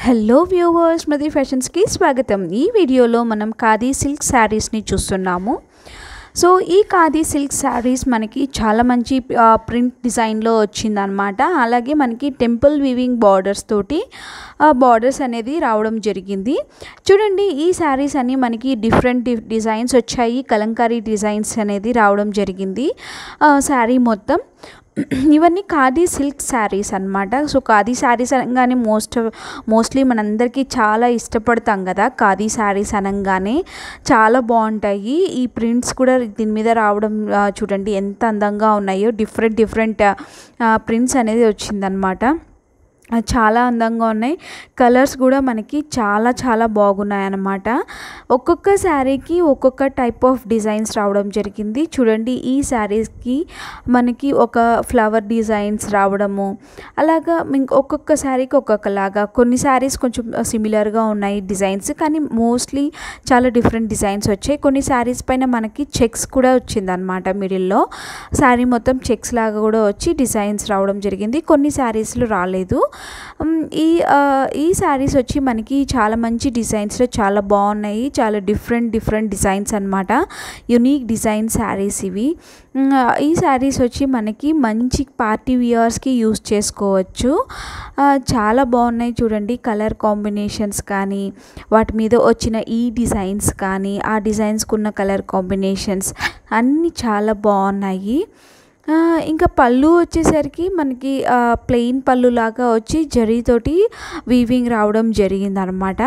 hello viewers స్మృతి ఫ్యాషన్స్కి స్వాగతం ఈ వీడియోలో మనం ఖాదీ సిల్క్ శారీస్ని చూస్తున్నాము సో ఈ ఖాదీ సిల్క్ శారీస్ మనకి చాలా మంచి ఆ, ప్రింట్ డిజైన్లో వచ్చిందనమాట అలాగే మనకి టెంపుల్ వీవింగ్ బార్డర్స్ తోటి ఆ, బార్డర్స్ అనేది రావడం జరిగింది చూడండి ఈ శారీస్ అన్ని మనకి డిఫరెంట్ డి- డిజైన్స్ వచ్చాయి కలంకారీ డిజైన్స్ అనేది రావడం జరిగింది ఆ, శారీ మొత్తం ఇవన్నీ ఖాదీ సిల్క్ శారీస్ అన్నమాట సో ఖాదీ శారీస్ అనగానే మోస్ట్ మోస్ట్లీ మనందరికీ చాలా ఇష్టపడతాం కదా ఖాదీ శారీస్ అనగానే చాలా బాగుంటాయి ఈ ప్రింట్స్ కూడా దీని మీద రావడం ఆ, చూడండి ఎంత అందంగా ఉన్నాయో డిఫరెంట్ డిఫరెంట్ ప్రింట్స్ అనేది వచ్చిందనమాట ఆ, చాలా అందంగా ఉన్నాయి కలర్స్ కూడా మనకి చాలా చాలా బాగున్నాయి అన్నమాట ఒక్కొక్క శారీకి ఒక్కొక్క టైప్ ఆఫ్ డిజైన్స్ రావడం జరిగింది చూడండి ఈ శారీస్కి మనకి ఒక ఫ్లవర్ డిజైన్స్ రావడము అలాగా ఇంక ఒక్కొక్క శారీకి ఒక్కొక్కలాగా కొన్ని శారీస్ కొంచెం సిమిలర్గా ఉన్నాయి డిజైన్స్ కానీ మోస్ట్లీ చాలా డిఫరెంట్ డిజైన్స్ వచ్చాయి కొన్ని శారీస్ పైన మనకి చెక్స్ కూడా వచ్చిందనమాట మిడిల్లో శారీ మొత్తం చెక్స్ లాగా కూడా వచ్చి డిజైన్స్ రావడం జరిగింది కొన్ని శారీస్లో రాలేదు ఉమ్, ఈ ఆ, ఈ శారీస్ వచ్చి మనకి చాలా మంచి డిజైన్స్లో చాలా బాగున్నాయి చాలా డిఫరెంట్ డిఫరెంట్ డిజైన్స్ అనమాట యునీక్ డిజైన్ శారీస్ ఇవి ఉమ్, ఈ శారీస్ వచ్చి మనకి మంచి పార్టీ వియర్స్కి యూస్ చేసుకోవచ్చు ఆ, చాలా బాగున్నాయి చూడండి కలర్ కాంబినేషన్స్ కానీ వాటి మీద వచ్చిన ఈ డిజైన్స్ కానీ ఆ డిజైన్స్కి ఉన్న కలర్ కాంబినేషన్స్ అన్నీ చాలా బాగున్నాయి ఆ, ఇంకా పళ్ళు వచ్చేసరికి మనకి ప్లెయిన్ పళ్ళు లాగా వచ్చి జరీతోటి వీవింగ్ రావడం జరిగిందనమాట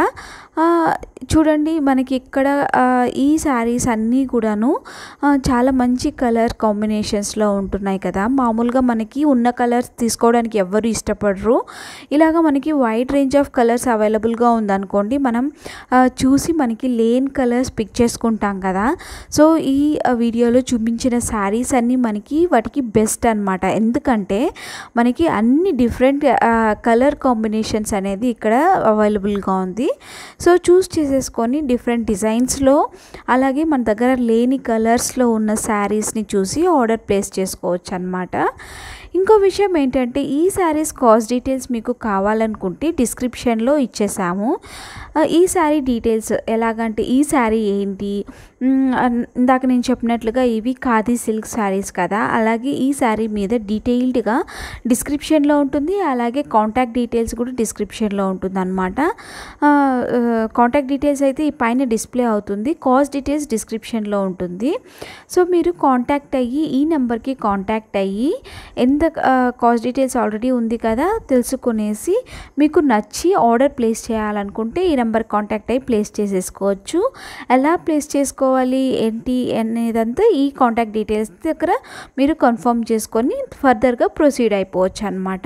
చూడండి మనకి ఇక్కడ ఆ, ఈ శారీస్ అన్నీ కూడాను ఆ, చాలా మంచి కలర్ కాంబినేషన్స్లో ఉంటున్నాయి కదా మామూలుగా మనకి ఉన్న కలర్స్ తీసుకోవడానికి ఎవ్వరు ఇష్టపడరు ఇలాగ మనకి వైడ్ రేంజ్ ఆఫ్ కలర్స్ అవైలబుల్గా ఉందనుకోండి మనం ఆ, చూసి మనకి లేన్ కలర్స్ పిక్ చేసుకుంటాం కదా సో ఈ ఆ, వీడియోలో చూపించిన శారీస్ అన్నీ మనకి వాటికి బెస్ట్ అనమాట ఎందుకంటే మనకి అన్ని డిఫరెంట్ కలర్ కాంబినేషన్స్ అనేది ఇక్కడ అవైలబుల్గా ఉంది సో చూస్ చేసేసుకొని డిఫరెంట్ డిజైన్స్లో అలాగే మన దగ్గర లేని కలర్స్లో ఉన్న శారీస్ని చూసి ఆర్డర్ ప్లేస్ చేసుకోవచ్చు అనమాట ఇంకో విషయం ఏంటంటే ఈ శారీస్ కాస్ట్ డీటెయిల్స్ మీకు కావాలనుకుంటే డిస్క్రిప్షన్లో ఇచ్చేసాము ఆ, ఈ శారీ డీటెయిల్స్ ఎలాగంటే ఈ శారీ ఏంటి మ్, అన్- ఇందాక నేను చెప్పినట్లుగా ఇవి ఖాదీ సిల్క్ శారీస్ కదా అలాగే ఈ శారీ మీద డీటెయిల్డ్గా డిస్క్రిప్షన్లో ఉంటుంది అలాగే కాంటాక్ట్ డీటెయిల్స్ కూడా డిస్క్రిప్షన్లో ఉంటుంది అనమాట కాంటాక్ట్ డీటెయిల్స్ అయితే ఈ పైన డిస్ప్లే అవుతుంది కాస్ట్ డీటెయిల్స్ డిస్క్రిప్షన్లో ఉంటుంది సో మీరు కాంటాక్ట్ అయ్యి ఈ నెంబర్కి కాంటాక్ట్ అయ్యి ఎంత కాస్ట్ డీటెయిల్స్ ఆల్రెడీ ఉంది కదా తెలుసుకునేసి మీకు నచ్చి ఆర్డర్ ప్లేస్ చేయాలనుకుంటే ఈ నెంబర్ కాంటాక్ట్ అయ్యి ప్లేస్ చేసేసుకోవచ్చు ఎలా ప్లేస్ చేసుకోవాలి ఏంటి అనేదంతా ఈ కాంటాక్ట్ డీటెయిల్స్ దగ్గర మీరు కన్ఫర్మ్ చేసుకొని ఫర్దర్గా ప్రొసీడ్ అయిపోవచ్చు అనమాట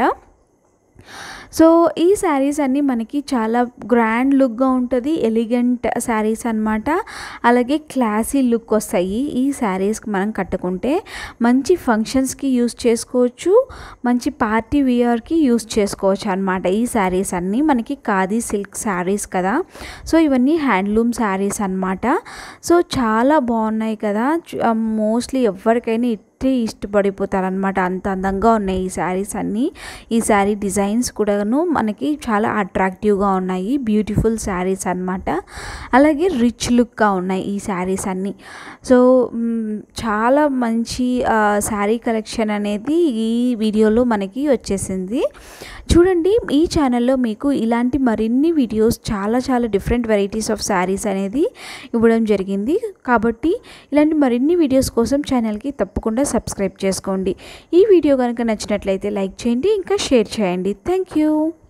సో ఈ శారీస్ అన్నీ మనకి చాలా గ్రాండ్ లుక్గా ఉంటుంది ఎలిగెంట్ శారీస్ అన్నమాట అలాగే క్లాసీ లుక్ వస్తాయి ఈ శారీస్కి మనం కట్టుకుంటే మంచి ఫంక్షన్స్కి యూస్ చేసుకోవచ్చు మంచి పార్టీ వియర్కి యూస్ చేసుకోవచ్చు అనమాట ఈ శారీస్ అన్నీ మనకి ఖాదీ సిల్క్ శారీస్ కదా సో ఇవన్నీ హ్యాండ్లూమ్ శారీస్ అన్నమాట సో చాలా బాగున్నాయి కదా మోస్ట్లీ ఎవరికైనా ఇట్టే ఇష్టపడిపోతారనమాట అంత అందంగా ఉన్నాయి ఈ శారీస్ అన్నీ ఈ శారీ డిజైన్స్ కూడాను మనకి చాలా అట్రాక్టివ్గా ఉన్నాయి బ్యూటిఫుల్ శారీస్ అన్నమాట అలాగే రిచ్ లుక్గా ఉన్నాయి ఈ శారీస్ అన్నీ సో మ్, చాలా మంచి శారీ కలెక్షన్ అనేది ఈ వీడియోలో మనకి వచ్చేసింది చూడండి ఈ ఛానల్లో మీకు ఇలాంటి మరిన్ని వీడియోస్ చాలా చాలా డిఫరెంట్ వెరైటీస్ ఆఫ్ శారీస్ అనేది ఇవ్వడం జరిగింది కాబట్టి ఇలాంటి మరిన్ని వీడియోస్ కోసం ఛానల్కి తప్పకుండా సబ్స్క్రైబ్ చేసుకోండి ఈ వీడియో కనుక నచ్చినట్లయితే లైక్ చేయండి ఇంకా షేర్ చేయండి థ్యాంక్ యూ